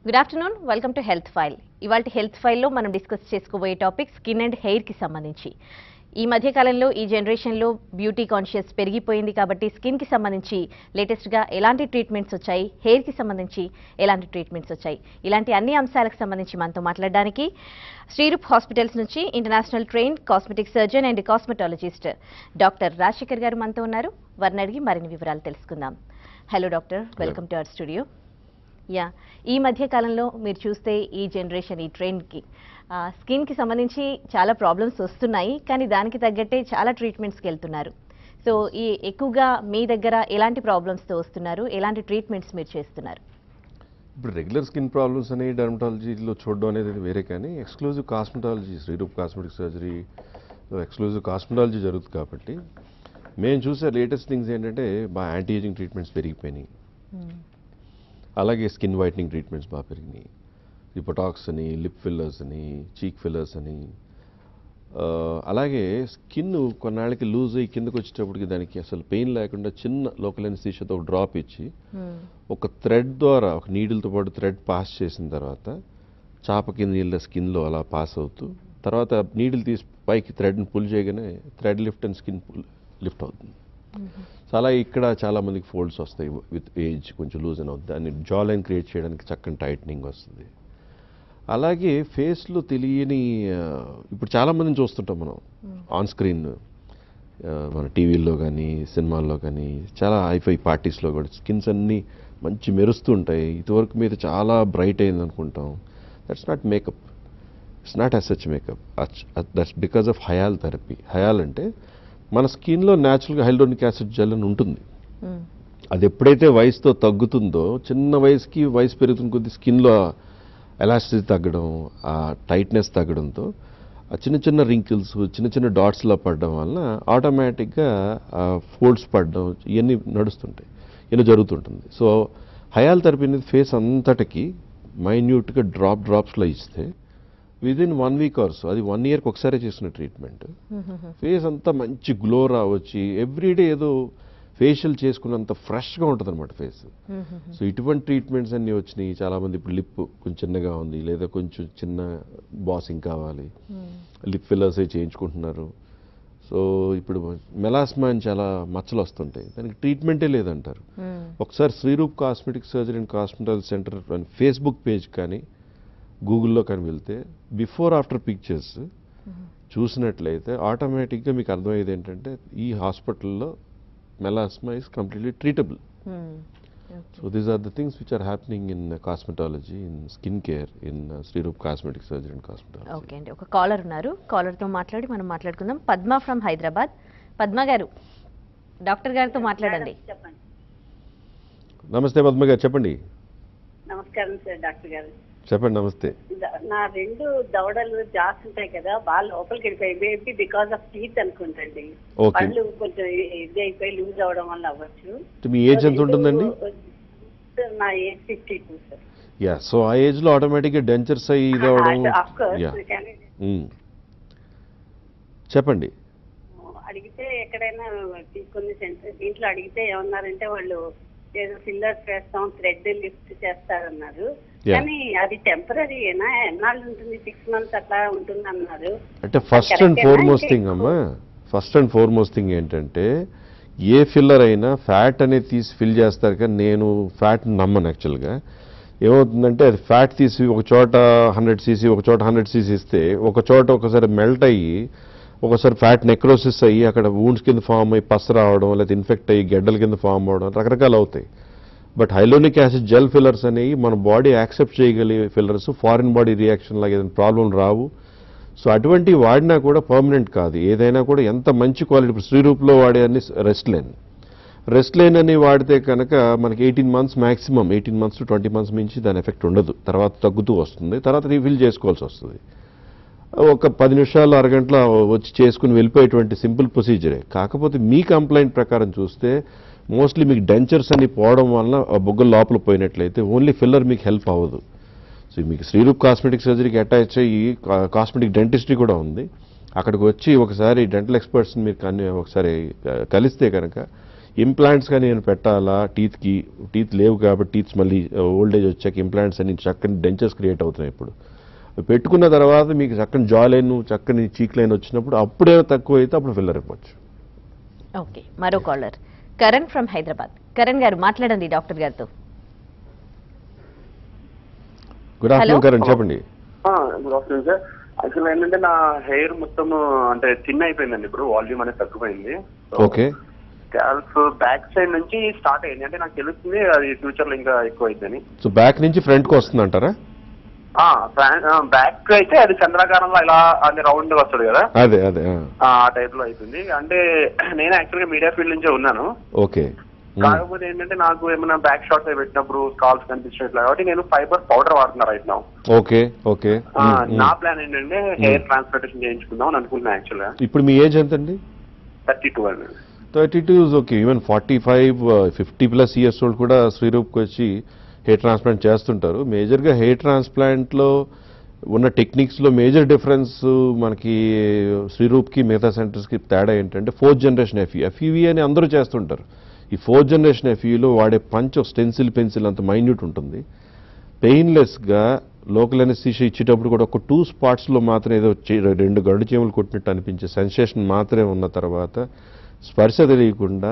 Good afternoon welcome to health file ఇవాళ health ఫైల్లో మనం డిస్కస్ చేసుకోబోయే టాపిక్ స్కిన్ అండ్ హెయిర్కి సంబంధించి ఈ మధ్య కాలంలో ఈ జనరేషన్లో బ్యూటీ కాన్షియస్ పెరిగిపోయింది కాబట్టి స్కిన్కి సంబంధించి లేటెస్ట్గా ఎలాంటి ట్రీట్మెంట్స్ వచ్చాయి హెయిర్కి సంబంధించి ఎలాంటి ట్రీట్మెంట్స్ వచ్చాయి ఇలాంటి అన్ని అంశాలకు సంబంధించి మనతో మాట్లాడడానికి శ్రీరూప్ హాస్పిటల్స్ నుంచి international train cosmetic surgeon and cosmetologist doctor Rajasekhar garu మనతో ఉన్నారు వారిని అడిగి మరిన్ని వివరాలు తెలుసుకుందాం hello doctor welcome to our studio yeah ఈ మధ్య కాలంలో మీరు చూస్తే ఈ జనరేషన్ ఈ ట్రెండ్కి స్కిన్కి సంబంధించి చాలా ప్రాబ్లమ్స్ వస్తున్నాయి కానీ దానికి తగ్గట్టే చాలా ట్రీట్మెంట్స్కి వెళ్తున్నారు సో ఈ ఎక్కువగా మీ దగ్గర ఎలాంటి ప్రాబ్లమ్స్తో వస్తున్నారు ఎలాంటి ట్రీట్మెంట్స్ మీరు చేస్తున్నారు ఇప్పుడు రెగ్యులర్ స్కిన్ ప్రాబ్లమ్స్ అని డర్మటాలజీలో చూడడం అనేది వేరే కానీ exclusive cosmetology Sriroop cosmetic surgery exclusive cosmetology జరుగుతుంది కాబట్టి మేము చూసే లేటెస్ట్ థింగ్స్ ఏంటంటే బాగా యాంటీ ఏజింగ్ ట్రీట్మెంట్స్ పెరిగిపోయినాయి అలాగే స్కిన్ వైట్నింగ్ ట్రీట్మెంట్స్ బాగా పెరిగినాయి ఈ పొటాక్స్ అని లిప్ ఫిల్లర్స్ అని చీక్ ఫిల్లర్స్ అని ఆ, అలాగే స్కిన్ కొన్నాళ్ళకి లూజ్ అయ్యి కిందకు వచ్చేటప్పటికి దానికి అసలు పెయిన్ లేకుండా చిన్న లోకల్ ఎన్సీషతో ఒక డ్రాప్ ఇచ్చి ఒక థ్రెడ్ ద్వారా ఒక నీడిల్తో పాటు థ్రెడ్ పాస్ చేసిన తర్వాత చాప కింద నీళ్ళ స్కిన్లో అలా పాస్ అవుతూ తర్వాత నీడిల్ తీసి పైకి థ్రెడ్ని పుల్ చేయగానే thread lift and skin pull lift అవుతుంది చాలా ఇక్కడ చాలా మందికి ఫోల్డ్స్ వస్తాయి విత్ ఏజ్ కొంచెం లూజ్ అని అవుతుంది దాన్ని జా లైన్ క్రియేట్ చేయడానికి చక్కని టైట్నింగ్ వస్తుంది అలాగే ఫేస్లో తెలియని ఆ, ఇప్పుడు చాలా మందిని చూస్తుంటాం మనం ఆన్ స్క్రీన్ మన టీవీల్లో కానీ సినిమాల్లో కానీ చాలా హైఫై పార్టీస్లో కూడా స్కిన్స్ అన్నీ మంచి మెరుస్తుంటాయి ఇదివరకు మీద చాలా బ్రైట్ అయింది అనుకుంటాం that's not makeup it's not as such makeup that's because of hyal therapy hyal అంటే మన స్కిన్లో న్యాచురల్గా హైల్డోనిక్ యాసిడ్ జెల్ అని ఉంటుంది అది ఎప్పుడైతే వయసుతో తగ్గుతుందో చిన్న వయసుకి వయసు పెరుగుతున్న కొద్ది స్కిన్లో ఎలాస్టిసిటీ తగ్గడం ఆ టైట్నెస్ తగ్గడంతో ఆ చిన్న చిన్న రింకిల్స్ చిన్న చిన్న డాట్స్లో పడడం వలన ఆటోమేటిక్గా ఫోల్డ్స్ పడడం ఇవన్నీ నడుస్తుంటాయి ఇవన్నీ జరుగుతుంటుంది సో హయాల్ థెరపీ అనేది ఫేస్ అంతటికి మైన్యూట్గా డ్రాప్ డ్రాప్స్లో ఇస్తే విదిన్ వన్ వీక్ ఆర్స్ అది వన్ ఇయర్కి ఒకసారి చేసిన ట్రీట్మెంట్ ఫేస్ అంతా మంచి గ్లో రావచ్చి ఎవ్రీడే ఏదో ఫేషియల్ చేసుకున్నంత ఫ్రెష్గా ఉంటుంది అనమాట ఫేస్ సో ఇటువంటి ట్రీట్మెంట్స్ అన్నీ వచ్చినాయి చాలామంది ఇప్పుడు లిప్ కొంచెం చిన్నగా ఉంది లేదా కొంచెం చిన్న బాసింగ్ కావాలి లిప్ ఫిల్లర్స్ చేయించుకుంటున్నారు సో ఇప్పుడు మెలాస్మా అని చాలా మచ్చలు వస్తుంటాయి దానికి ట్రీట్మెంటే లేదంటారు ఒకసారి Sriroop cosmetic surgery and cosmetology centre అని ఫేస్బుక్ పేజ్ కానీ గూగుల్లో కానీ వెళ్తే బిఫోర్ ఆఫ్టర్ పిక్చర్స్ చూసినట్లయితే ఆటోమేటిక్గా మీకు అర్థమయ్యేది ఏంటంటే ఈ హాస్పిటల్లో melasma is completely treatable so these are the things which are happening in cosmetology in skin care in Sriroop cosmetic surgery and cosmetology okay అండి ఒక కాలర్ ఉన్నారు కాలర్తో మాట్లాడి మనం మాట్లాడుకుందాం పద్మ ఫ్రమ్ హైదరాబాద్ పద్మ గారు డాక్టర్ గారితో మాట్లాడండి చెప్పండి నమస్తే పద్మ గారు చెప్పండి నమస్కారం సార్ డాక్టర్ గారు చెప్పండి నమస్తే ద- నా రెండు దవడలు జాస్ ఉంటాయి కదా బాగా లోపలికి వెళ్ళిపోయి మేబీ బికాస్ ఆఫ్ టీత్ అనుకుంటండి Okay. పళ్ళు కొంచెం ఇది అయిపోయి లూజ్ అవడం వల్ల అవ్వచ్చు మీ ఏజ్ ఎంత ఉంటుందండి సార్, నా age fifty two sir yeah so ఆ ఏజ్లో ఆటోమేటిక్గా డెంచర్స్ అయ్యి ఇది అవడం ఆఫ్ కోర్స్ యా చెప్పండి అడిగితే ఎక్కడైనా తీసుకుని సెంటర్ దీంట్లో అడిగితే ఏమన్నారంటే వాళ్ళు ఏదో ఫిల్లర్స్ వేస్తాం థ్రెడ్ లిఫ్ట్ చేస్తారన్నారు Yeah. కానీ అది టెంపరీ ఏనా ఎన్నాళ్ళు ఉంటుంది సిక్స్ మంత్స్ అట్లా ఉంటుంది అన్నారు అంటే ఫస్ట్ అండ్ కరెక్టేనా? ఫార్మోస్ట్ ఇంకా థింగ్ అమ్మా ఫస్ట్ అండ్ ఫార్మోస్ట్ థింగ్ ఏంటంటే ఏ ఫిల్లర్ అయినా ఫ్యాట్ అనేది తీసి ఫిల్ చేస్తారు కానీ నేను ఫ్యాట్ నమ్మను యాక్చువల్గా ఏమవుతుందంటే అది ఫ్యాట్ తీసి ఒక చోట హండ్రెడ్ సీసీ ఒక చోట హండ్రెడ్ సీసీ ఇస్తే ఒక చోట ఒకసారి మెల్ట్ అయ్యి ఒకసారి ఫ్యాట్ నెక్రోసిస్ అయ్యి అక్కడ వూండ్స్ కింద ఫామ్ అయ్యి పస్ రావడం లేదా ఇన్ఫెక్ట్ అయ్యి గడ్డల కింద ఫామ్ అవడం రకరకాలు అవుతాయి but hyaluronic acid gel fillers అనేవి మన బాడీ యాక్సెప్ట్ చేయగలిగే ఫిల్లర్స్ ఫారిన్ బాడీ రియాక్షన్ లాగా ఏదైనా ప్రాబ్లం రావు సో అటువంటి వాడినా కూడా పర్మనెంట్ కాదు ఏదైనా కూడా ఎంత మంచి క్వాలిటీ ఇప్పుడు శ్రీరూప్లో వాడే అన్ని రెస్ట్ లేన్ రెస్ట్ లేన్ అని వాడితే కనుక మనకి eighteen months maximum eighteen months to twenty months మించి దాని ఎఫెక్ట్ ఉండదు తర్వాత తగ్గుతూ వస్తుంది తర్వాత రీఫిల్ చేసుకోవాల్సి వస్తుంది ఒక పది నిమిషాలు అరగంటలో వచ్చి చేసుకుని వెళ్ళిపోయేటువంటి సింపుల్ ప్రొసీజరే కాకపోతే మీ కంప్లైంట్ ప్రకారం చూస్తే మోస్ట్లీ మీకు డెంచర్స్ అని పోవడం వలన ఆ బొగ్గలు లోపల పోయినట్లయితే ఓన్లీ ఫిల్లర్ మీకు హెల్ప్ అవ్వదు సో మీకు శ్రీరూప్ కాస్మెటిక్ సర్జరీకి అటాచ్ అయ్యి కాస్మెటిక్ డెంటిస్ట్రీ కూడా ఉంది అక్కడికి వచ్చి ఒకసారి డెంటల్ ఎక్స్పర్ట్స్ని మీరు కన్ని ఒకసారి ఆ, కలిస్తే కనుక ఇంప్లాంట్స్ కానీ నేను పెట్టాలా టీత్కి టీత్ లేవు కాబట్టి టీత్స్ మళ్ళీ ఓల్డేజ్ వచ్చాక ఇంప్లాంట్స్ అని చక్కని డెంచెస్ క్రియేట్ అవుతున్నాయి ఇప్పుడు పెట్టుకున్న తర్వాత మీకు చక్కని జా లైన్ చక్కని చీక్ లైన్ వచ్చినప్పుడు అప్పుడే తక్కువ అయితే అప్పుడు ఫిల్లర్ అయిపోవచ్చు ఓకే మరో కాలర్ కరణ్ ఫ్రమ్ హైదరాబాద్ కరణ్ గారు మాట్లాడండి డాక్టర్ గారితో గుడ్ ఆఫ్టర్నూన్ Hello. కరణ్ చెప్పండి గుడ్ ఆఫ్టర్నూన్ సార్ యాక్చువల్ ఏంటంటే నా హెయిర్ మొత్తం అంటే థిన్ అయిపోయిందండి ఇప్పుడు వాల్యూమ్ అనేది తగ్గిపోయింది ఓకే స్కాల్ఫ్ బ్యాక్ సైడ్ నుంచి స్టార్ట్ అయింది అంటే నాకు తెలుస్తుంది అది ఫ్యూచర్ లో ఇంకా ఎక్కువ అయిద్దని సో బ్యాక్ నుంచి ఫ్రంట్కి వస్తుంది అంటారా బ్యాక్ అయితే అది చంద్రాకారంలో ఇలా అది రౌండ్ వస్తుంది కదా అదే అదే ఆ. ఆ టైప్ లో అయిపోయింది అంటే నేను యాక్చువల్ గా మీడియా ఫీల్డ్ నుంచే ఉన్నాను ఓకే మ్. కాకపోతే ఏంటంటే నాకు ఏమైనా బ్యాక్ షాట్స్ అవి పెట్టినప్పుడు స్కాల్స్ కనిపించినట్లు కాబట్టి నేను ఫైబర్ పౌడర్ వాడుతున్నా రైట్ నా ఓకే ఓకే మ్, మ్. నా ప్లాన్ ఏంటంటే హెయిర్ ట్రాన్స్ప్లాంటేషన్ చేయించుకుందాం అని అనుకుంటున్నా యాక్చువల్ గా ఇప్పుడు మీ ఏజ్ ఎంతండి థర్టీ టూ అండి thirty two is okay even forty five fifty plus years old కూడా శ్రీరూప్కి వచ్చి హెయిర్ ట్రాన్స్ప్లాంట్ చేస్తుంటారు మేజర్గా హెయిర్ ట్రాన్స్ప్లాంట్లో ఉన్న టెక్నిక్స్లో మేజర్ డిఫరెన్స్ మనకి శ్రీరూప్కి మిగతా సెంటర్స్కి తేడా ఏంటంటే ఫోర్త్ జనరేషన్ ఎఫ్ఈ ఎఫ్ఈవి అని అందరూ చేస్తుంటారు ఈ ఫోర్త్ జనరేషన్ ఎఫ్ఈలో వాడే పంచ్ స్టెన్సిల్ పెన్సిల్ అంత మైన్యూట్ ఉంటుంది పెయిన్లెస్గా లోకల్ అనెస్థీషియా ఇచ్చేటప్పుడు కూడా ఒక టూ స్పాట్స్లో మాత్రం ఏదో చే- రెండు గండు చీమలు కొట్టినట్టు అనిపించే సెన్సేషన్ మాత్రమే ఉన్న తర్వాత స్పర్శ తెలియకుండా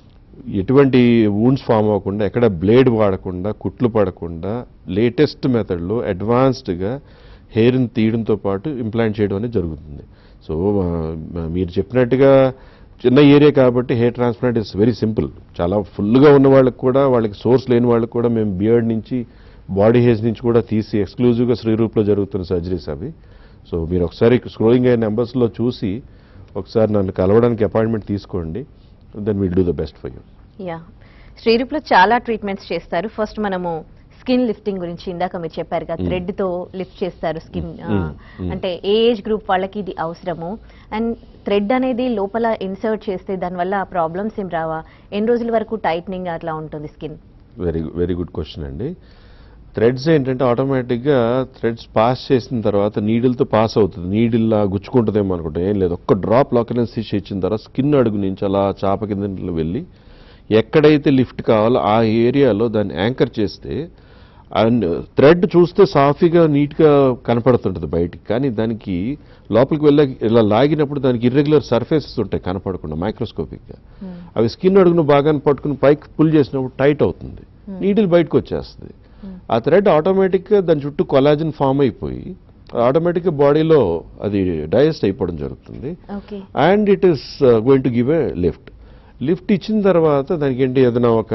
ఎటువంటి వూండ్స్ ఫామ్ అవ్వకుండా ఎక్కడ బ్లేడ్ వాడకుండా కుట్లు పడకుండా లేటెస్ట్ మెథడ్లో అడ్వాన్స్డ్గా హెయిర్ని తీయడంతో పాటు ఇంప్లాంట్ చేయడం అనేది జరుగుతుంది సో ఆ, మీరు చెప్పినట్టుగా చిన్న ఏరియా కాబట్టి hair transplant is very simple చాలా ఫుల్గా ఉన్న వాళ్ళకి కూడా వాళ్ళకి సోర్స్ లేని వాళ్ళకి కూడా మేము బియర్డ్ నుంచి బాడీ హెయిర్స్ నుంచి కూడా తీసి ఎక్స్క్లూజివ్గా శ్రీరూప్లో జరుగుతున్న సర్జరీస్ అవి సో మీరు ఒకసారి స్క్రోలింగ్ అయ్యే నెంబర్స్లో చూసి ఒకసారి నన్ను కలవడానికి అపాయింట్మెంట్ తీసుకోండి then will do the best for you yeah శ్రీరూప్లో చాలా ట్రీట్మెంట్స్ చేస్తారు ఫస్ట్ మనము స్కిన్ లిఫ్టింగ్ గురించి ఇందాక మీరు చెప్పారు కదా థ్రెడ్ తో లిఫ్ట్ చేస్తారు స్కిన్ Mm, mm. అంటే ఏ ఏజ్ గ్రూప్ వాళ్ళకి ఇది అవసరము అండ్ థ్రెడ్ అనేది లోపల ఇన్సర్ట్ చేస్తే దానివల్ల ప్రాబ్లమ్స్ ఏం రావా ఎన్ని రోజుల వరకు టైట్నింగ్ అట్లా ఉంటుంది skin very very good question అండి థ్రెడ్స్ ఏంటంటే ఆటోమేటిక్గా థ్రెడ్స్ పాస్ చేసిన తర్వాత నీడిల్తో పాస్ అవుతుంది నీడిల్లా గుచ్చుకుంటుందేమో అనుకుంటాం ఏం లేదు ఒక్క డ్రాప్ లాకెనెన్సీస్ ఇచ్చిన తర్వాత స్కిన్ అడుగు నుంచి అలా చాప కింద వెళ్ళి ఎక్కడైతే లిఫ్ట్ కావాలో ఆ ఏరియాలో దాన్ని యాంకర్ చేస్తే అండ్ థ్రెడ్ చూస్తే సాఫీగా నీట్గా కనపడుతుంటుంది బయటికి కానీ దానికి లోపలికి వెళ్ళ ఇలా లాగినప్పుడు దానికి ఇర్రెగ్యులర్ సర్ఫేసెస్ ఉంటాయి కనపడకుండా మైక్రోస్కోపిక్గా అవి స్కిన్ అడుగును బాగా పట్టుకుని పైకి పుల్ చేసినప్పుడు టైట్ అవుతుంది నీడిల్ బయటకు వచ్చేస్తుంది ఆ థ్రెడ్ ఆటోమేటిక్గా దాని చుట్టూ కొలాజిన్ ఫామ్ అయిపోయి ఆటోమేటిక్గా బాడీలో అది డైజెస్ట్ అయిపోవడం జరుగుతుంది okay and it is going to give a lift lift ఇచ్చిన తర్వాత దానికి ఏంటి ఏదైనా ఒక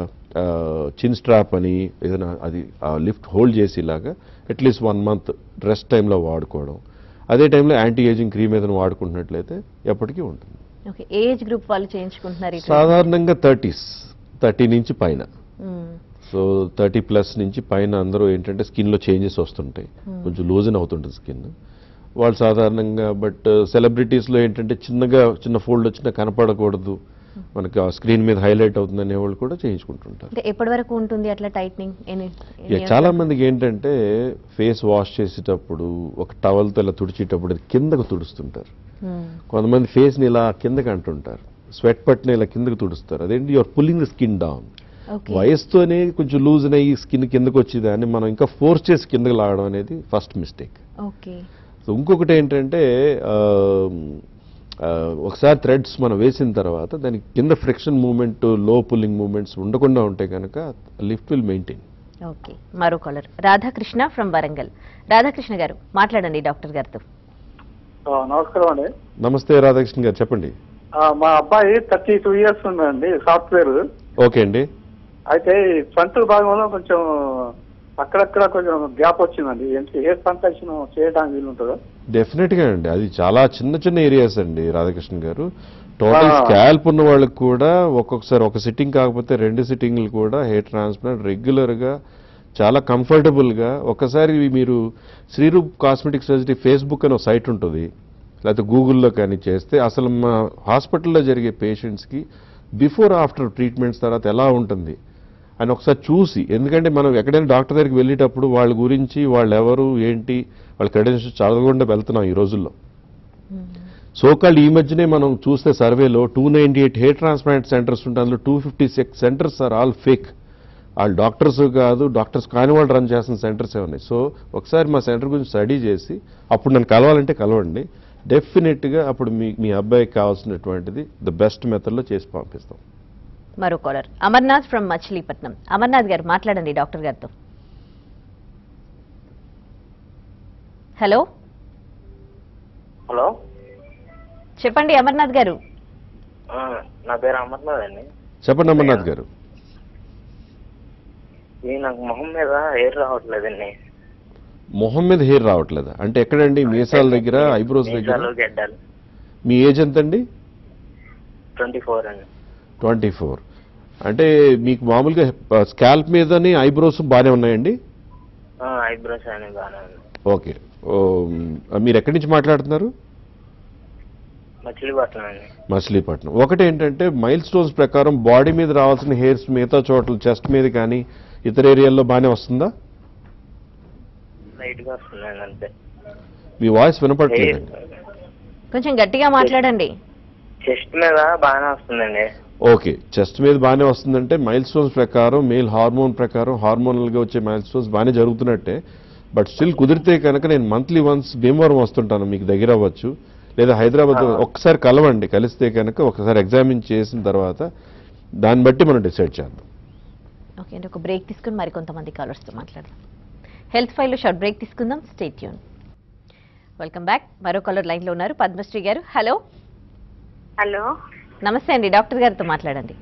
చిన్ స్ట్రాప్ అని ఏదైనా అది లిఫ్ట్ హోల్డ్ చేసేలాగా అట్లీస్ట్ వన్ మంత్ రెస్ట్ టైంలో వాడుకోవడం అదే టైంలో యాంటీ ఏజింగ్ క్రీమ్ ఏదైనా వాడుకుంటున్నట్లయితే ఎప్పటికీ ఉంటుంది ఓకే ఏజ్ గ్రూప్ వాళ్ళు చేయించుకుంటున్నారు ఈ సాధారణంగా థర్టీస్ థర్టీ నుంచి పైన మ్మ్. సో థర్టీ ప్లస్ నుంచి పైన అందరూ ఏంటంటే స్కిన్లో చేంజెస్ వస్తుంటాయి కొంచెం లూజన్ అవుతుంటుంది స్కిన్ వాళ్ళు సాధారణంగా బట్ సెలబ్రిటీస్లో ఏంటంటే చిన్నగా చిన్న ఫోల్డ్ వచ్చినా కనపడకూడదు మనకి ఆ స్క్రీన్ మీద హైలైట్ అవుతుంది అనేవాళ్ళు కూడా చేయించుకుంటుంటారు అంటే ఎప్పటి వరకు ఉంటుంది అట్లా టైట్నింగ్ ఎన్ని ఇక చాలా మందికి ఏంటంటే ఫేస్ వాష్ చేసేటప్పుడు ఒక టవల్తో ఇలా తుడిచేటప్పుడు అది కిందకు తుడుస్తుంటారు కొంతమంది ఫేస్ని ఇలా కిందకి అంటుంటారు స్వెట్ పట్టిన ఇలా కిందకు తుడుస్తారు అదేంటి your pulling the skin down okay వయసుతోనే కొంచెం లూజ్ అయ్యి స్కిన్ కిందకు వచ్చేదాన్ని మనం ఇంకా ఫోర్స్ చేసి కిందకి లాగడం అనేది ఫస్ట్ మిస్టేక్ ఓకే సో ఇంకొకటి ఏంటంటే ఆ, ఆ, ఒకసారి థ్రెడ్స్ మనం వేసిన తర్వాత దానికి కింద ఫ్రిక్షన్ మూమెంట్ లో పుల్లింగ్ మూమెంట్స్ ఉండకుండా ఉంటే కనుక లిఫ్ట్ విల్ మెయింటైన్ ఓకే మరో కాలర్ రాధాకృష్ణ ఫ్రమ్ వరంగల్ రాధాకృష్ణ గారు మాట్లాడండి డాక్టర్ గారితో ఆ, నమస్కారం అండి నమస్తే రాధాకృష్ణ గారు చెప్పండి ఆ, మా అబ్బాయి థర్టీ టూ ఇయర్స్ ఉందండి సాఫ్ట్వేర్ ఓకే అండి అయితే ఈ ఫ్రంట్ భాగంలో కొంచెం అక్కడక్కడ కొంచెం గ్యాప్ వచ్చిందండి ఏంటి హెయిర్ ట్రాన్సాక్షన్ చేయడానికి వీలుంటుందా డెఫినెట్గా అండి అది చాలా చిన్న చిన్న ఏరియాస్ అండి రాధాకృష్ణ గారు టోటల్ ఆ. స్కాల్ప్ ఉన్న వాళ్ళకి కూడా ఒక్కొక్కసారి ఒక సిట్టింగ్ కాకపోతే రెండు సిట్టింగ్లు కూడా హెయిర్ ట్రాన్స్ప్లాంట్ రెగ్యులర్గా చాలా కంఫర్టబుల్గా ఒకసారి మీరు శ్రీరూప్ కాస్మెటిక్ సర్జరీ ఫేస్బుక్ అని ఒక సైట్ ఉంటుంది లేకపోతే గూగుల్లో కానీ చేస్తే అసలు మా హాస్పిటల్లో జరిగే పేషెంట్స్కి బిఫోర్ ఆఫ్టర్ ట్రీట్మెంట్స్ తర్వాత ఎలా ఉంటుంది అని ఒకసారి చూసి ఎందుకంటే మనం ఎక్కడైనా డాక్టర్ దగ్గరికి వెళ్ళేటప్పుడు వాళ్ళ గురించి వాళ్ళు ఎవరు ఏంటి వాళ్ళ క్రెడెన్షియల్స్ చదవకుండా వెళ్తున్నాం ఈ రోజుల్లో సోకాల్డ్ ఈ మధ్యనే మనం చూస్తే సర్వేలో two ninety eight hair transplant centres ఉంటే అందులో two fifty six centres are all fake వాళ్ళు డాక్టర్స్ కాదు డాక్టర్స్ కాని వాళ్ళు రన్ చేస్తున్న సెంటర్స్ ఉన్నాయి సో ఒకసారి మా సెంటర్ గురించి స్టడీ చేసి అప్పుడు నన్ను కలవాలంటే కలవండి డెఫినెట్గా అప్పుడు మీ మీ అబ్బాయికి కావాల్సినటువంటిది ద బెస్ట్ మెథడ్లో చేసి పంపిస్తాం మరో కాలర్ అమర్నాథ్ ఫ్రమ్ మచిలీపట్నం అమర్నాథ్ గారు మాట్లాడండి డాక్టర్ గారితో హలో హలో చెప్పండి అమర్నాథ్ గారు ఆ, నా పేరు అమర్నాథ్ అండి చెప్పండి అమర్నాథ్ గారు ఇది నాకు మొహం మీద హెయిర్ రావట్లేదండి మొహం మీద హెయిర్ రావట్లేదా అంటే ఎక్కడండి మీసాల దగ్గర ఐబ్రోస్ దగ్గర మీసాలు గెడ్డలు మీ ఏజ్ ఎంత అండి ట్వంటీ ఫోర్ అండి ట్వంటీ ఫోర్ అంటే మీకు మామూలుగా స్కాల్ప్ మీదని ఐబ్రోస్ బాగానే ఉన్నాయండి ఐబ్రోస్ అని బాగానే ఉంది ఓకే ఓ, మీరు ఎక్కడి నుంచి మాట్లాడుతున్నారు మచిలీపట్నం అండి మచిలీపట్నం ఒకటి ఏంటంటే మైల్ స్టోన్స్ ప్రకారం బాడీ మీద రావాల్సిన హెయిర్స్ మిగతా చోట్ల చెస్ట్ మీద కానీ ఇతర ఏరియాల్లో బాగానే వస్తుందా లైట్ గా వస్తుందండి అంతే మీ వాయిస్ హెయిర్ వినపడట్లేదండి కొంచెం గట్టిగా మాట్లాడండి చెస్ట్ మీద బాగానే వస్తుందండి ఓకే చెస్ట్ మీద బాగానే వస్తుందంటే మైల్ స్టోన్స్ ప్రకారం మేల్ హార్మోన్ ప్రకారం హార్మోనల్గా వచ్చే మైల్ స్టోన్స్ బాగానే జరుగుతున్నట్టే బట్ స్టిల్ కుదిరితే కనుక నేను మంత్లీ వన్స్ భీమవరం వస్తుంటాను మీకు దగ్గర అవ్వచ్చు లేదా హైదరాబాద్ ఒక్కసారి కలవండి కలిస్తే కనుక ఒకసారి ఎగ్జామిన్ చేసిన తర్వాత దాన్ని బట్టి మనం డిసైడ్ చేద్దాం ఓకే అండి ఒక బ్రేక్ తీసుకుని మరి కొంతమంది కాలర్స్తో మాట్లాడదాం హెల్త్ ఫైల్లో షార్ట్ బ్రేక్ తీసుకుందాం స్టేట్ ట్యూన్ వెల్కమ్ బ్యాక్ మరో కాలర్ లైన్లో ఉన్నారు పద్మశ్రీ గారు హలో హలో నమస్తే అండి డాక్టర్ గారితో మాట్లాడండి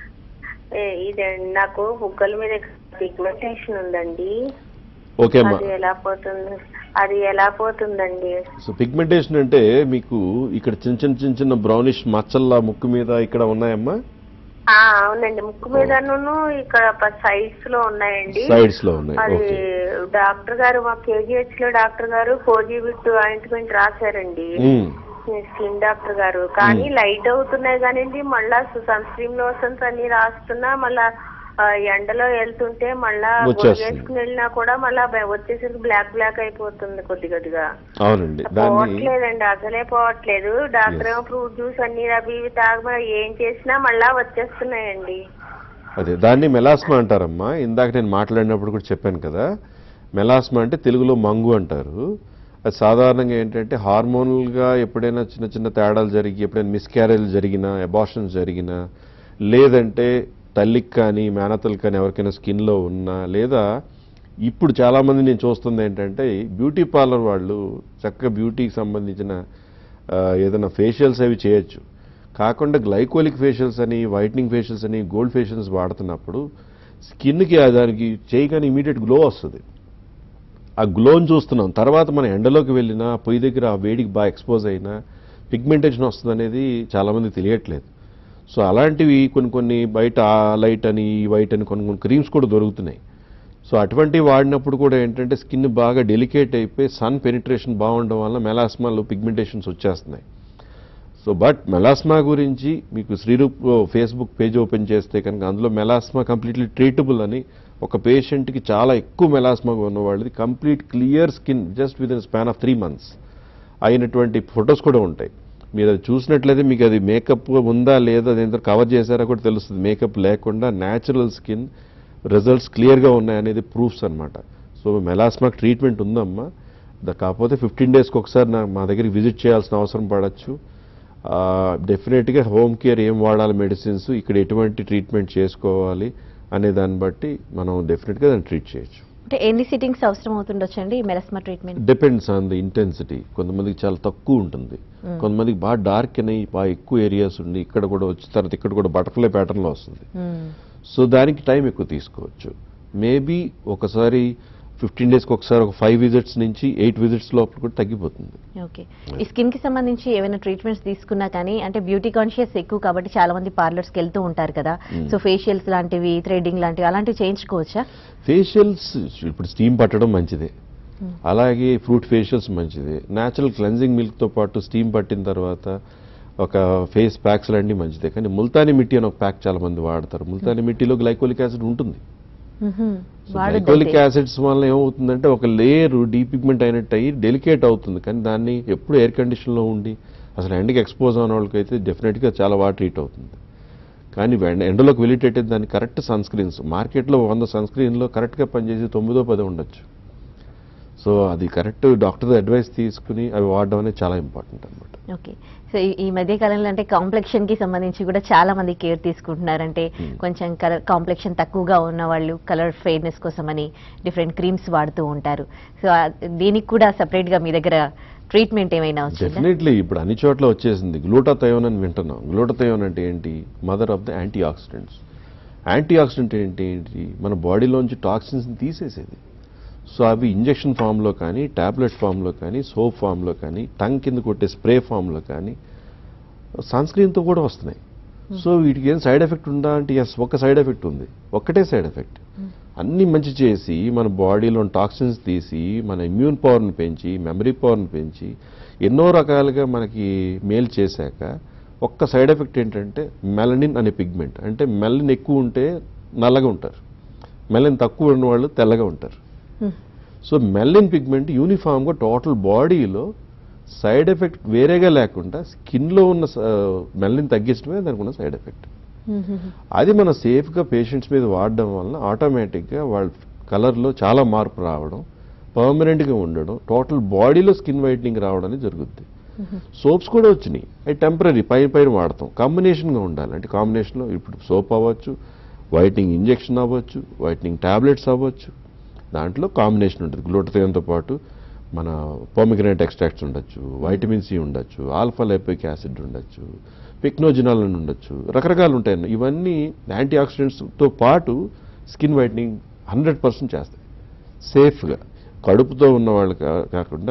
ఇది నాకు బుగ్గల మీద పిగ్మెంటేషన్ ఉందండి ఓకే అమ్మా అది ఎలా పోతుంది అది ఎలా పోతుందండి సో పిగ్మెంటేషన్ అంటే మీకు ఇక్కడ చిన్న చిన్న చిన్న చిన్న బ్రౌనిష్ మచ్చల్లా ముక్కు మీద ఇక్కడ ఉన్నాయమ్మా ఆ, అవునండి ముక్కు మీదను ఇక్కడ సైడ్స్ లో ఉన్నాయండి సైడ్స్ లో ఉన్నాయి అది ఓకే డాక్టర్ గారు మా కేజీహెచ్ లో డాక్టర్ గారు కోజీబిట్ ఆయింట్మెంట్ రాశారండి ఉమ్. స్కిన్ డాక్టర్ గారు కానీ లైట్ అవుతున్నాయి కానివ్వండి మళ్ళా సన్ స్క్రీన్ లోషన్స్ అన్ని రాస్తున్నా మళ్ళా ఆ, ఎండలో వెళ్తుంటే మళ్ళా వచ్చేస్తుంది. వేసుకుని వెళ్ళినా కూడా మళ్ళా బ- వచ్చేసరికి బ్లాక్ బ్లాక్ అయిపోతుంది కొద్ది కొద్దిగా అవునండి దాన్ని పోవట్లేదండి అసలే పోవట్లేదు డాక్టర్ ఏమో ఫ్రూట్ జ్యూస్ అన్ని అవి ఇవి తాగమని ఏం చేసినా మళ్ళా వచ్చేస్తున్నాయండి అదే దాన్ని మెలాస్మా అంటారమ్మా ఇందాక నేను మాట్లాడినప్పుడు కూడా చెప్పాను కదా మెలాస్మా అంటే తెలుగులో మంగు అంటారు అది సాధారణంగా ఏంటంటే హార్మోనల్గా ఎప్పుడైనా చిన్న చిన్న తేడాలు జరిగి ఎప్పుడైనా మిస్క్యారేజ్ జరిగినా అబార్షన్స్ జరిగినా లేదంటే తల్లికి కానీ మేనతలకు కానీ ఎవరికైనా స్కిన్లో ఉన్నా లేదా ఇప్పుడు చాలామంది నేను చూస్తుంది ఏంటంటే బ్యూటీ పార్లర్ వాళ్ళు చక్కగా బ్యూటీకి సంబంధించిన ఆ, ఏదైనా ఫేషియల్స్ అవి చేయొచ్చు కాకుండా గ్లైకోలిక్ ఫేషియల్స్ అని వైట్నింగ్ ఫేషియల్స్ అని గోల్డ్ ఫేషియల్స్ వాడుతున్నప్పుడు స్కిన్కి దానికి చేయగానే ఇమీడియట్ గ్లో వస్తుంది ఆ గ్లోని చూస్తున్నాం తర్వాత మనం ఎండలోకి వెళ్ళినా పొయ్యి దగ్గర ఆ వేడికి బాగా ఎక్స్పోజ్ అయినా పిగ్మెంటేషన్ వస్తుంది అనేది చాలామంది తెలియట్లేదు సో అలాంటివి కొన్ని కొన్ని బయట ఆ లైట్ అని ఈ వైట్ అని కొన్ని కొన్ని క్రీమ్స్ కూడా దొరుకుతున్నాయి సో అటువంటివి వాడినప్పుడు కూడా ఏంటంటే స్కిన్ బాగా డెలికేట్ అయిపోయి సన్ పెనిట్రేషన్ బాగుండడం వల్ల మెలాస్మాలు పిగ్మెంటేషన్స్ వచ్చేస్తున్నాయి సో బట్ మెలాస్మా గురించి మీకు శ్రీరూప్ ఫేస్బుక్ పేజ్ ఓపెన్ చేస్తే కనుక అందులో మెలాస్మా కంప్లీట్లీ ట్రీటబుల్ అని ఒక పేషెంట్కి చాలా ఎక్కువ మెలాస్మా ఉన్న వాళ్ళది complete clear skin just within span of three months అయినటువంటి ఫొటోస్ కూడా ఉంటాయి మీరు అది చూసినట్లయితే మీకు అది మేకప్ ఉందా లేదా దేంతో కవర్ చేశారా కూడా తెలుస్తుంది మేకప్ లేకుండా న్యాచురల్ స్కిన్ రిజల్ట్స్ క్లియర్గా ఉన్నాయి అనేది ప్రూఫ్స్ అన్నమాట సో మెలాస్మాక్ ట్రీట్మెంట్ ఉందమ్మా ద కాకపోతే ఫిఫ్టీన్ డేస్కి ఒకసారి నా మా దగ్గరికి విజిట్ చేయాల్సిన అవసరం పడచ్చు డెఫినెట్గా హోమ్ కేర్ ఏం వాడాలి మెడిసిన్స్ ఇక్కడ ఎటువంటి ట్రీట్మెంట్ చేసుకోవాలి అనే దాన్ని బట్టి మనం డెఫినెట్గా దాన్ని ట్రీట్ చేయొచ్చు అంటే ఎన్ని సిట్టింగ్స్ అవసరం అవుతుండొచ్చండి ఈ melasma treatment depends on the intensity కొంతమందికి చాలా తక్కువ ఉంటుంది కొంతమందికి బాగా డార్క్ అని బాగా ఎక్కువ ఏరియాస్ ఉండి ఇక్కడ కూడా వచ్చిన తర్వాత ఇక్కడ కూడా బటర్ఫ్లై ప్యాటర్న్లో వస్తుంది సో దానికి టైం ఎక్కువ తీసుకోవచ్చు మేబీ ఒకసారి ఫిఫ్టీన్ డేస్కి ఒకసారి ఒక ఫైవ్ విజిట్స్ నుంచి ఎయిట్ విజిట్స్ లోపల కూడా తగ్గిపోతుంది ఓకే ఈ స్కిన్ కి సంబంధించి ఏమైనా ట్రీట్మెంట్స్ తీసుకున్నా కానీ అంటే బ్యూటీ కాన్షియస్ ఎక్కువ కాబట్టి చాలా మంది పార్లర్స్ కి వెళ్తూ ఉంటారు కదా సో ఫేషియల్స్ లాంటివి థ్రెడ్డింగ్ లాంటివి అలాంటివి చేయించుకోవచ్చా ఫేషియల్స్ ఇప్పుడు స్టీమ్ పట్టడం మంచిదే అలాగే ఫ్రూట్ ఫేషియల్స్ మంచిదే న్యాచురల్ క్లెన్జింగ్ మిల్క్తో పాటు స్టీమ్ పట్టిన తర్వాత ఒక ఫేస్ ప్యాక్స్ అన్నీ మంచిదే కానీ ముల్తానీ మిట్టి అని ఒక ప్యాక్ చాలా మంది వాడతారు ముల్తానీ మిట్టిలో గ్లైకోలిక్ యాసిడ్ ఉంటుంది గ్లైకోలిక్ యాసిడ్స్ వల్ల ఏమవుతుందంటే ఒక లేయర్ డీపిగ్మెంట్ అయినట్టు అయ్యి డెలికేట్ అవుతుంది కానీ దాన్ని ఎప్పుడు ఎయిర్ కండిషన్లో ఉండి అసలు ఎండకి ఎక్స్పోజ్ అయిన వాళ్ళకైతే డెఫినెట్గా చాలా బాగా ట్రీట్ అవుతుంది కానీ ఎండ- ఎండలోకి వెళ్ళేటట్టు దాన్ని కరెక్ట్ సన్ స్క్రీన్స్ మార్కెట్లో వంద సన్ స్క్రీన్లో కరెక్ట్గా పనిచేసి తొమ్మిదో పదో ఉండొచ్చు సో అది కరెక్ట్ డాక్టర్ అడ్వైస్ తీసుకుని అవి వాడడం అనేది చాలా ఇంపార్టెంట్ అనమాట ఓకే సో ఈ- ఈ మధ్య కాలంలో అంటే కాంప్లెక్షన్ కి సంబంధించి కూడా చాలా మంది కేర్ తీసుకుంటున్నారు అంటే Hmm. కొంచెం కలర్ కాంప్లెక్షన్ తక్కువగా ఉన్న వాళ్ళు కలర్ ఫెయిర్నెస్ కోసం అని డిఫరెంట్ క్రీమ్స్ వాడుతూ ఉంటారు సో ఆ- దీనికి కూడా సపరేట్ గా మీ దగ్గర ట్రీట్మెంట్ ఏమైనా వచ్చిందా డెఫినెట్లీ ఇప్పుడు అన్ని చోట్ల వచ్చేసింది గ్లూటాథయోన్ అని వింటున్నాం గ్లూటాథయోన్ అంటే ఏంటి mother of the antioxidants antioxidant ఏంటి ఏంటి మన బాడీలోంచి టాక్సిన్స్ని తీసేసేది సో అవి ఇంజెక్షన్ ఫామ్లో కానీ టాబ్లెట్ ఫామ్లో కానీ సోప్ ఫామ్లో కానీ టంగ్ కింద కొట్టే స్ప్రే ఫామ్లో కానీ సన్ స్క్రీన్తో కూడా వస్తున్నాయి సో వీటికి ఏం సైడ్ ఎఫెక్ట్ ఉందా అంటే ఎస్ ఒక సైడ్ ఎఫెక్ట్ ఉంది ఒక్కటే సైడ్ ఎఫెక్ట్ అన్ని మంచి చేసి మన బాడీలో టాక్సిన్స్ తీసి మన ఇమ్యూన్ పవర్ని పెంచి మెమరీ పవర్ని పెంచి ఎన్నో రకాలుగా మనకి మేలు చేశాక ఒక్క సైడ్ ఎఫెక్ట్ ఏంటంటే మెలనిన్ అనే పిగ్మెంట్ అంటే మెలనిన్ ఎక్కువ ఉంటే నల్లగా ఉంటారు మెలనిన్ తక్కువ ఉన్న వాళ్ళు తెల్లగా ఉంటారు Hmm. సో మెల్లిన్ పిగ్మెంట్ యూనిఫామ్గా టోటల్ బాడీలో సైడ్ ఎఫెక్ట్ వేరేగా లేకుండా స్కిన్లో ఉన్న మెల్లిన్ తగ్గించడమే దానికి ఉన్న సైడ్ ఎఫెక్ట్ అది మనం సేఫ్గా పేషెంట్స్ మీద వాడడం వలన ఆటోమేటిక్గా వాళ్ళ కలర్లో చాలా మార్పు రావడం పర్మనెంట్గా ఉండడం టోటల్ బాడీలో స్కిన్ వైట్నింగ్ రావడం అనేది జరుగుద్ది సోప్స్ కూడా వచ్చినాయి అవి టెంపరీ పై పైన వాడతాం కాంబినేషన్గా ఉండాలి అంటే కాంబినేషన్లో ఇప్పుడు సోప్ అవ్వచ్చు వైట్నింగ్ ఇంజెక్షన్ అవ్వచ్చు వైట్నింగ్ టాబ్లెట్స్ అవ్వచ్చు దాంట్లో కాంబినేషన్ ఉంటుంది గ్లూటథియోన్తో పాటు మన పోమిగ్రనేట్ ఎక్స్ట్రాక్ట్స్ ఉండొచ్చు వైటమిన్ సి ఉండొచ్చు ఆల్ఫా లైపోయిక్ యాసిడ్ ఉండొచ్చు పిక్నోజినాల్ అని ఉండొచ్చు రకరకాలు ఉంటాయి ఇవన్నీ యాంటీ ఆక్సిడెంట్స్తో పాటు స్కిన్ వైట్నింగ్ హండ్రెడ్ పర్సెంట్ చేస్తాయి సేఫ్గా కడుపుతో ఉన్న వాళ్ళు కా- కాకుండా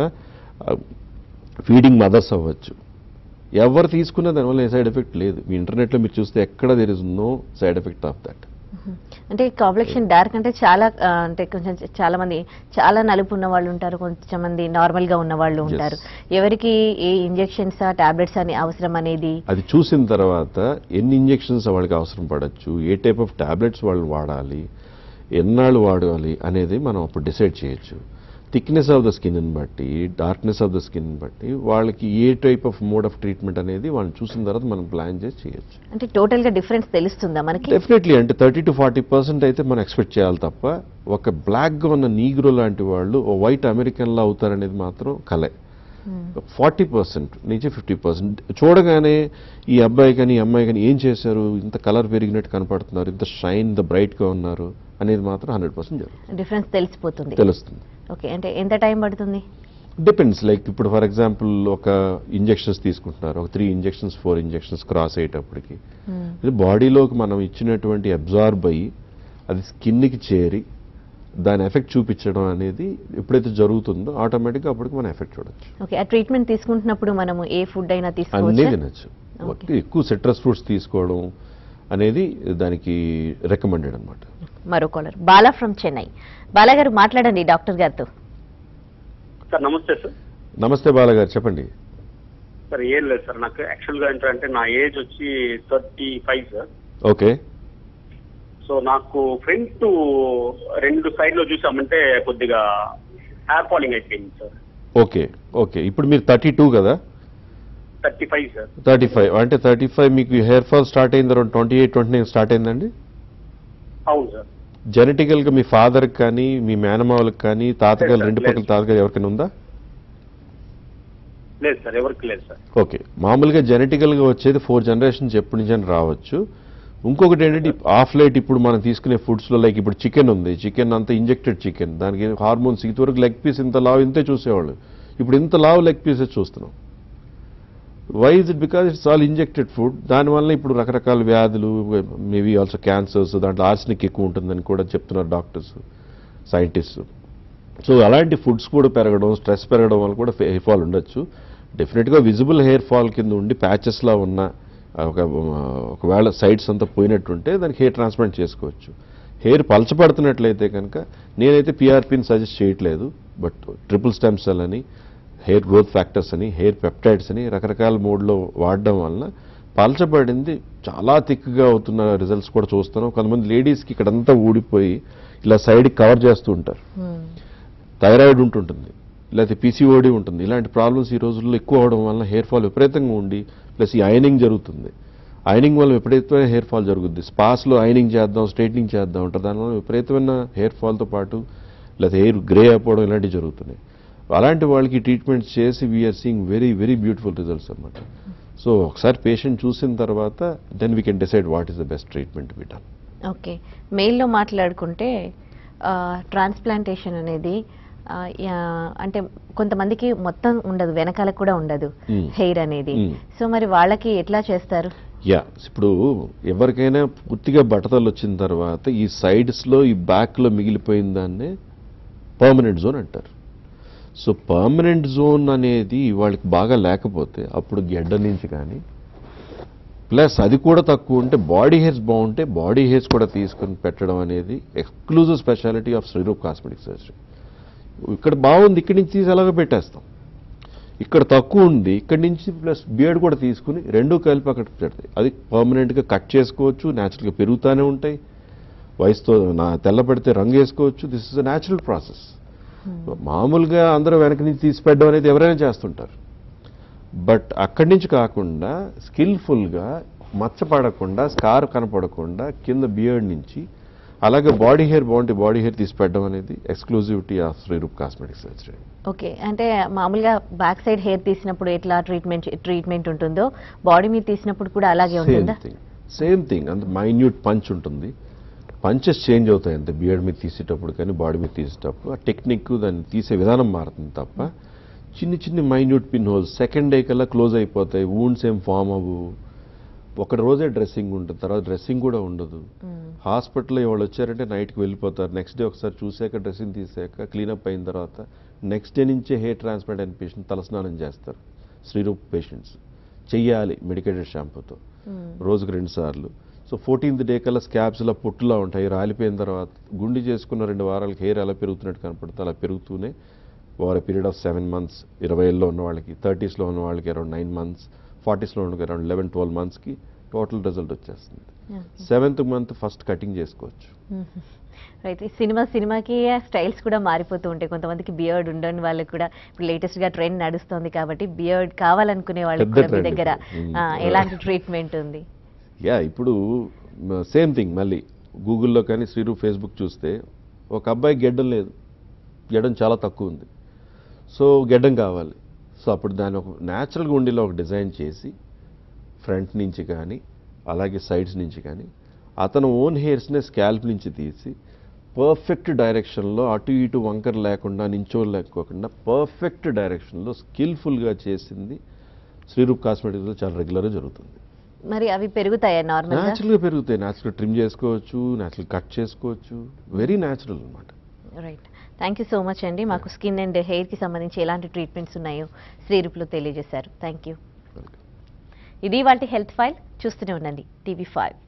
ఫీడింగ్ మదర్స్ అవ్వచ్చు ఎవరు తీసుకున్నా దానివల్ల ఏ సైడ్ ఎఫెక్ట్ లేదు మీ ఇంటర్నెట్లో మీరు చూస్తే ఎక్కడ there is no side effect of that అంటే కాంప్లెక్షన్ డార్క్ అంటే చాలా ఆ, అంటే కొంచెం చాలా మంది చాలా నలుపు ఉన్న వాళ్ళు ఉంటారు కొంచెం మంది నార్మల్ గా ఉన్న వాళ్ళు ఉంటారు ఎవరికి ఏ ఇంజెక్షన్స్ టాబ్లెట్స్ అని అవసరం అనేది అది చూసిన తర్వాత ఎన్ని ఇంజెక్షన్స్ వాళ్ళకి అవసరం పడచ్చు ఏ టైప్ ఆఫ్ టాబ్లెట్స్ వాళ్ళు వాడాలి ఎన్నాళ్ళు వాడాలి అనేది మనం అప్పుడు డిసైడ్ చేయొచ్చు థిక్నెస్ ఆఫ్ ద స్కిన్ బట్టి డార్క్నెస్ ఆఫ్ ద స్కిన్ బట్టి వాళ్ళకి a type of mode of treatment అనేది వాళ్ళని చూసిన తర్వాత మనం ప్లాన్ చేసి చేయొచ్చు అంటే టోటల్ గా డిఫరెన్స్ తెలుస్తుందా మనకి డెఫినెట్లీ అంటే థర్టీ టు ఫార్టీ పర్సెంట్ అయితే మనం ఎక్స్పెక్ట్ చేయాలి తప్ప ఒక బ్లాక్గా ఉన్న నీగ్రో లాంటి వాళ్ళు ఓ వైట్ అమెరికన్లా అవుతారనేది మాత్రం కలే ఫార్టీ పర్సెంట్ నుంచి ఫిఫ్టీ పర్సెంట్ చూడగానే ఈ అబ్బాయి కానీ ఈ అమ్మాయి కానీ ఏం చేశారు ఇంత కలర్ పెరిగినట్టు కనపడుతున్నారు ఇంత షైన్ ఇంత బ్రైట్గా ఉన్నారు అనేది మాత్రం హండ్రెడ్ పర్సెంట్ జరుగుతుంది డిఫరెన్స్ తెలిసిపోతుంది తెలుస్తుంది ఓకే అంటే ఎంత టైం పడుతుంది డిపెండ్స్ లైక్ ఇప్పుడు ఫర్ ఎగ్జాంపుల్ ఒక ఇంజెక్షన్స్ తీసుకుంటున్నారు ఒక three injections four injections cross అయ్యేటప్పటికి ఇది బాడీలోకి మనం ఇచ్చినటువంటి అబ్జార్బ్ అయ్యి అది స్కిన్కి చేరి దాని ఎఫెక్ట్ చూపించడం అనేది ఎప్పుడైతే జరుగుతుందో ఆటోమేటిక్గా అప్పటికి మనం ఎఫెక్ట్ చూడొచ్చు ఓకే ఆ ట్రీట్మెంట్ తీసుకుంటున్నప్పుడు మనము ఏ ఫుడ్ అయినా అన్నీ తీసుకోవచ్చు తినచ్చు Okay. ఎక్కువ సిట్రస్ ఫ్రూట్స్ తీసుకోవడం అనేది దానికి రికమెండెడ్ అనమాట మరో కాలర్ బాలా ఫ్రమ్ చెన్నై బాలా గారు మాట్లాడండి డాక్టర్ గారితో సార్ నమస్తే సార్ నమస్తే బాలగారు చెప్పండి సార్ ఏం లేదు సార్ నాకు యాక్చువల్ గా ఏంటంటే నా ఏజ్ వచ్చి thirty five sir okay so నాకు ఫ్రంట్ రెండు సైడ్ లో చూసామంటే కొద్దిగా హెయిర్ ఫాలింగ్ అయిపోయింది సార్ ఓకే ఓకే ఇప్పుడు మీరు థర్టీ టూ కదా thirty five sir thirty five అంటే థర్టీ ఫైవ్ మీకు హెయిర్ ఫాల్ స్టార్ట్ అయింది around twenty eight twenty nine start అయిందండి అవును సార్ జెనెటికల్గా మీ ఫాదర్కి కానీ మీ మేనమావలకు కానీ తాతగారు లేదు, రెండు లేదు. పక్కల తాతగారు ఎవరికైనా ఉందా లేదు సార్ ఎవరికి లేదు సార్ ఓకే మామూలుగా జెనెటికల్గా వచ్చేది ఫోర్ జనరేషన్స్ ఎప్పటి నుంచి అని రావచ్చు ఇంకొకటి ఏంటంటే ఆఫ్ లైట్ ఇప్పుడు మనం తీసుకునే ఫుడ్స్లో లైక్ ఇప్పుడు చికెన్ ఉంది చికెన్ అంతా ఇంజెక్టెడ్ చికెన్ దానికి హార్మోన్స్ ఇదివరకు లెగ్ పీస్ ఇంత లావు ఇంతే చూసేవాళ్ళు ఇప్పుడు ఇంత లావు లెగ్ పీసెస్ చూస్తున్నాం why is it because it's all injected food దానివల్ల ఇప్పుడు రకరకాల వ్యాధులు మేబీ ఆల్సో క్యాన్సర్స్ దాంట్లో ఆర్సనిక్ ఎక్కువ ఉంటుందని కూడా చెప్తున్నారు డాక్టర్స్ సైంటిస్ట్ సో అలాంటి ఫుడ్స్ కూడా పెరగడం స్ట్రెస్ పెరగడం వల్ల కూడా హెయిర్ ఫాల్ ఉండొచ్చు డెఫినెట్గా విజిబుల్ హెయిర్ ఫాల్ కింద ఉండి ప్యాచెస్లా ఉన్న ఒక ఒకవేళ సైడ్స్ అంతా పోయినట్టుంటే దానికి హెయిర్ ట్రాన్స్ప్లాంట్ చేసుకోవచ్చు హెయిర్ పలచబడుతున్నట్లయితే కనుక నేనైతే పిఆర్పిని సజెస్ట్ చేయట్లేదు బట్ ట్రిపుల్ స్టెమ్ సెల్ అని హెయిర్ గ్రోత్ ఫ్యాక్టర్స్ అని హెయిర్ పెప్టైడ్స్ అని రకరకాల మోడ్లో వాడడం వలన పలచబడింది చాలా థిక్గా అవుతున్న రిజల్ట్స్ కూడా చూస్తున్నాం కొంతమంది లేడీస్కి ఇక్కడంతా ఊడిపోయి ఇలా సైడ్కి కవర్ చేస్తూ ఉంటారు థైరాయిడ్ ఉంటుంటుంది లేకపోతే పీసీఓడి ఉంటుంది ఇలాంటి ప్రాబ్లమ్స్ ఈ రోజుల్లో ఎక్కువ అవడం వల్ల హెయిర్ ఫాల్ విపరీతంగా ఉండి ప్లస్ ఈ ఐనింగ్ జరుగుతుంది ఐనింగ్ వల్ల విపరీతమైన హెయిర్ ఫాల్ జరుగుద్ది స్పాస్లో ఐనింగ్ చేద్దాం స్ట్రైట్నింగ్ చేద్దాం అంటారు దానివల్ల విపరీతమైన హెయిర్ ఫాల్తో పాటు లేకపోతే హెయిర్ గ్రే అయిపోవడం ఇలాంటివి జరుగుతున్నాయి అలాంటి వాళ్ళకి ట్రీట్మెంట్ చేసి we're seeing very very beautiful results అనమాట సో ఒకసారి పేషెంట్ చూసిన తర్వాత then we can decide what is the best treatment be done okay మెయిల్లో మాట్లాడుకుంటే ట్రాన్స్ప్లాంటేషన్ అనేది ఆ, యా- అంటే కొంతమందికి మొత్తం ఉండదు వెనకాల కూడా ఉండదు Hmm. హెయిర్ అనేది Hmm. సో మరి వాళ్ళకి ఎట్లా చేస్తారు యా ఇప్పుడు ఎవరికైనా పూర్తిగా బట్టతలు వచ్చిన తర్వాత ఈ సైడ్స్లో ఈ బ్యాక్లో మిగిలిపోయిన దాన్నే పర్మనెంట్ జోన్ అంటారు సో పర్మనెంట్ జోన్ అనేది వాళ్ళకి బాగా లేకపోతే అప్పుడు గెడ్డ నుంచి కానీ ప్లస్ అది కూడా తక్కువ ఉంటే బాడీ హెయిర్స్ బాగుంటే బాడీ హెయిర్స్ కూడా తీసుకొని పెట్టడం అనేది exclusive speciality of Sriroop cosmetic surgery ఇక్కడ బాగుంది ఇక్కడి నుంచి తీసి ఎలాగో పెట్టేస్తాం ఇక్కడ తక్కువ ఉంది ఇక్కడి నుంచి ప్లస్ బియర్డ్ కూడా తీసుకుని రెండు కలిపి అక్కడ పెడతాయి అది పర్మనెంట్గా కట్ చేసుకోవచ్చు న్యాచురల్గా పెరుగుతూనే ఉంటాయి వయసుతో నా తెల్ల పెడితే రంగు వేసుకోవచ్చు this is a natural process మామూలుగా అందరూ వెనక నుంచి తీసి పెట్టడం అనేది ఎవరైనా చేస్తుంటారు బట్ అక్కడి నుంచి కాకుండా స్కిల్ఫుల్గా మచ్చపడకుండా స్కార్ కనపడకుండా కింద బియర్డ్ నుంచి అలాగే బాడీ హెయిర్ బాగుంటే బాడీ హెయిర్ తీసి పెట్టడం అనేది exclusivity of Sriroop cosmetic surgery okay అంటే మామూలుగా బ్యాక్ సైడ్ హెయిర్ తీసినప్పుడు ఎట్లా ట్రీట్మెంట్ ట్రీట్మెంట్ ఉంటుందో బాడీ మీద తీసినప్పుడు కూడా అలాగే సేమ్ ఉంటుందా థింగ్ సేమ్ థింగ్ అంత మైన్యూట్ పంచ్ ఉంటుంది పంచెస్ చేంజ్ అవుతాయి అంతే బియర్డ్ మీద తీసేటప్పుడు కానీ బాడీ మీద తీసేటప్పుడు ఆ టెక్నిక్ దాన్ని తీసే విధానం మారుతుంది తప్ప చిన్ని చిన్ని minute pin holes second day కల్లా క్లోజ్ అయిపోతాయి వూండ్స్ ఏం ఫామ్ అవ్వు ఒక రోజే డ్రెస్సింగ్ ఉంటుంది తర్వాత డ్రెస్సింగ్ కూడా ఉండదు హాస్పిటల్లో వాళ్ళు వచ్చారంటే నైట్కి వెళ్ళిపోతారు నెక్స్ట్ డే ఒకసారి చూసాక డ్రెస్సింగ్ తీసాక క్లీనప్ అయిన తర్వాత నెక్స్ట్ డే నుంచే హెయిర్ ట్రాన్స్ప్లాంట్ అయిన పేషెంట్ తలస్నానం చేస్తారు శ్రీరూప్ పేషెంట్స్ చెయ్యాలి మెడికేటెడ్ షాంపూతో రోజుకు రెండు సార్లు సో ఫోర్టీన్త్ డే కల్లా స్కాబ్స్ ఇలా పొట్టులా ఉంటాయి రాలిపోయిన తర్వాత గుండి చేసుకున్న రెండు వారాలకి హెయిర్ ఎలా పెరుగుతున్నట్టు కనపడుతుంది అలా పెరుగుతూనే over period of seven months ఇరవైలో ఉన్న వాళ్ళకి థర్టీస్లో ఉన్న వాళ్ళకి అరౌండ్ నైన్ మంత్స్ ఫార్టీస్లో ఉన్న అరౌండ్ లెవెన్ ట్వెల్వ్ మంత్స్కి టోటల్ రిజల్ట్ వచ్చేస్తుంది సెవెంత్ మంత్ ఫస్ట్ కటింగ్ చేసుకోవచ్చు రైట్ సినిమా సినిమాకి స్టైల్స్ కూడా మారిపోతూ ఉంటాయి కొంతమందికి బియర్డ్ ఉండని వాళ్ళకి కూడా ఇప్పుడు లేటెస్ట్ గా ట్రెండ్ నడుస్తుంది కాబట్టి బియర్డ్ కావాలనుకునే వాళ్ళకి పెద్ద కూడా మీ trend దగ్గర ఇప్పుడు. ఆ, Mm. ఎలాంటి ట్రీట్మెంట్ ఉంది యా ఇప్పుడు సేమ్ థింగ్ మళ్ళీ గూగుల్లో కానీ శ్రీరు ఫేస్బుక్ చూస్తే ఒక అబ్బాయి గెడ్డం లేదు గెడ్డం చాలా తక్కువ ఉంది సో గెడ్డం కావాలి సో అప్పుడు దాన్ని ఒక న్యాచురల్గా ఉండేలా ఒక డిజైన్ చేసి ఫ్రంట్ నుంచి కానీ అలాగే సైడ్స్ నుంచి కానీ అతను ఓన్ హెయిర్స్నే స్కాల్ప్ నుంచి తీసి పర్ఫెక్ట్ డైరెక్షన్లో అటు ఇటు వంకర లేకుండా నించోలేకోకుండా పర్ఫెక్ట్ డైరెక్షన్లో స్కిల్ఫుల్గా చేసింది శ్రీరూప్ కాస్మెటిక్స్లో చాలా రెగ్యులర్గా జరుగుతుంది మరి అవి పెరుగుతాయా నార్మల్ గా న్యాచురల్గా పెరుగుతాయి న్యాచురల్ ట్రిమ్ చేసుకోవచ్చు న్యాచురల్ కట్ చేసుకోవచ్చు వెరీ న్యాచురల్ అనమాట right thank you so much అండి మాకు స్కిన్ అండ్ హెయిర్ కి సంబంధించి ఎలాంటి ట్రీట్మెంట్స్ ఉన్నాయో శ్రీరూపులో తెలియజేశారు థ్యాంక్ యూ ఇది వాటి హెల్త్ ఫైల్ చూస్తూనే ఉండండి టీవీ ఫైవ్